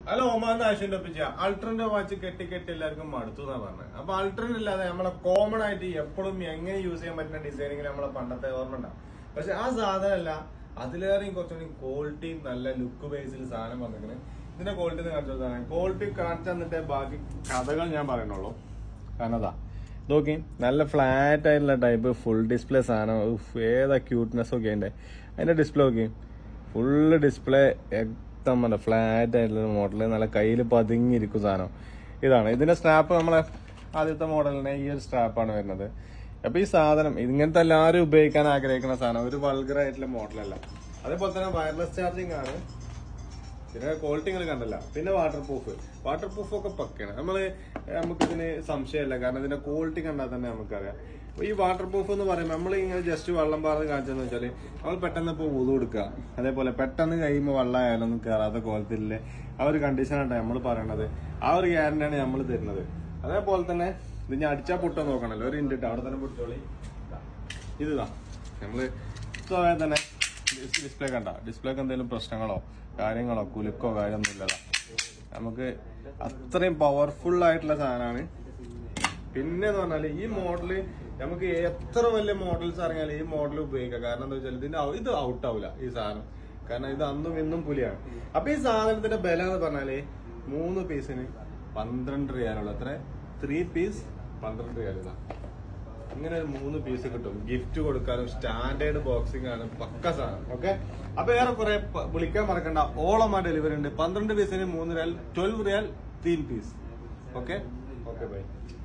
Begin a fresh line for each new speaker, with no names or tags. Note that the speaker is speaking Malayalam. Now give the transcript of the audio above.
അല്ല ഒമാന്റെ ആവശ്യം ഒപ്പിച്ച അൾട്രന്റെ വാച്ച് കെട്ടി കെട്ടി എല്ലാവർക്കും മടുത്തു എന്നാ പറഞ്ഞത് അപ്പൊ അൾട്രൻ ഇല്ലാതെ നമ്മളെ കോമൺ ആയിട്ട് എപ്പോഴും എങ്ങനെ യൂസ് ചെയ്യാൻ പറ്റുന്ന ഡിസൈനിങ് നമ്മളെ പണ്ടത്തെ ഓർമ്മ ഉണ്ടാവും പക്ഷെ ആ സാധനമല്ല അതിലേറെയും കുറച്ചുകൂടി ക്വാളിറ്റിയും നല്ല ലുക്ക് ബേസിൽ സാധനം വന്നിരിക്കുന്നത് ഇതിന്റെ ക്വാളിറ്റി കാണിച്ചു സാധനം ക്വാളിറ്റി കാണിച്ചു തന്നിട്ടേ ബാക്കി കഥകൾ ഞാൻ പറയണുള്ളൂ കാരണം അതാ നോക്കി നല്ല ഫ്ലാറ്റ് ആയിട്ടുള്ള ടൈപ്പ് ഫുൾ ഡിസ്പ്ലേ സാധനം ഉഫ്, ഏതാ ക്യൂട്ട്നെസ് ഒക്കെ അതിന്റെ അതിന്റെ ഡിസ്പ്ലേ നോക്കി ഫുള്ള് ഡിസ്പ്ലേ എക്ദം നല്ല ഫ്ലാറ്റ് ആയിട്ടുള്ള മോഡൽ നല്ല കയ്യിൽ പതുങ്ങിയിരിക്കും സാധനം ഇതാണ് ഇതിന്റെ സ്ട്രാപ്പ് നമ്മളെ ആദ്യത്തെ മോഡലിന്റെ ഈ ഒരു സ്ട്രാപ്പാണ് വരുന്നത് അപ്പൊ ഈ സാധനം ഇങ്ങനത്തെ എല്ലാവരും ഉപയോഗിക്കാൻ ആഗ്രഹിക്കുന്ന സാധനം ഒരു വൾഗർ ആയിട്ടുള്ള മോഡലല്ല അതേപോലെ തന്നെ വയർലെസ് ചാർജിങ് ആണ് പിന്നെ ക്വാളിറ്റി നിങ്ങൾ കണ്ടല്ല പിന്നെ വാട്ടർ പ്രൂഫ് വാട്ടർ പ്രൂഫ് ഒക്കെ പക്കയാണ് നമ്മള് നമുക്ക് ഇതിന് സംശയമില്ല കാരണം ഇതിന്റെ ക്വാളിറ്റി കണ്ടാൽ തന്നെ നമുക്കറിയാം അപ്പൊ ഈ വാട്ടർ പ്രൂഫ് എന്ന് പറയുമ്പോൾ നമ്മൾ ഇങ്ങനെ ജസ്റ്റ് വെള്ളം പാർന്ന് കാണിച്ചെന്ന് വെച്ചാല് നമ്മൾ പെട്ടെന്ന് ഇപ്പോൾ ഊതു കൊടുക്കുക അതേപോലെ പെട്ടെന്ന് കഴിയുമ്പോൾ വെള്ളമായാലും ഒന്നും കയറാത്ത കോലത്തിലെ ആ ഒരു കണ്ടീഷനാണ് നമ്മൾ പറയണത് ആ ഒരു ഗ്യാരണ്ടിയാണ് നമ്മൾ തരുന്നത് അതേപോലെ തന്നെ ഇത് ഞാൻ അടിച്ചാൽ പൊട്ടോ നോക്കണല്ലോ ഒരു ഇൻഡിട്ട് അവിടെ തന്നെ പൊട്ടോളി ഇതാ നമ്മള് സ്വയം തന്നെ ഡിസ്പ്ലേ കണ്ട ഡിസ്പ്ലേക്ക് എന്തെങ്കിലും പ്രശ്നങ്ങളോ കാര്യങ്ങളോ കുലുക്കോ കാര്യമൊന്നും ഇല്ലതാ നമുക്ക് അത്രയും പവർഫുൾ ആയിട്ടുള്ള സാധനമാണ് പിന്നെ എന്ന് പറഞ്ഞാല് ഈ മോഡല് നമുക്ക് എത്ര വലിയ മോഡൽസ് ഇറങ്ങിയാലും ഈ മോഡൽ ഉപയോഗിക്കാം കാരണം എന്താ വെച്ചാൽ ഇതിന്റെ ഔ- ഇത് ഔട്ട് ആവില്ല ഈ സാധനം കാരണം ഇത് അന്നും ഇന്നും പുലിയാണ് അപ്പൊ ഈ സാധനത്തിന്റെ ബല എന്ന് പറഞ്ഞാല് മൂന്ന് പീസിന് പന്ത്രണ്ട് റിയാലുള്ള അത്ര ത്രീ പീസ് പന്ത്രണ്ട് റിയാൽ ഇതാ ഇങ്ങനെ ഒരു മൂന്ന് പീസ് കിട്ടും ഗിഫ്റ്റ് കൊടുക്കാനും സ്റ്റാൻഡേർഡ് ബോക്സിംഗ് ആണ് പക്ക സാധനം ഓക്കെ അപ്പൊ ഏറെ കുറെ പ- വിളിക്കാൻ മറക്കണ്ട ഓളം ആ ഡെലിവറി ഉണ്ട് പന്ത്രണ്ട് പീസിന് മൂന്ന് റിയാൽ ട്വൽവ് റിയാൽ തീൻ പീസ് ഓക്കെ ഓക്കെ ബൈ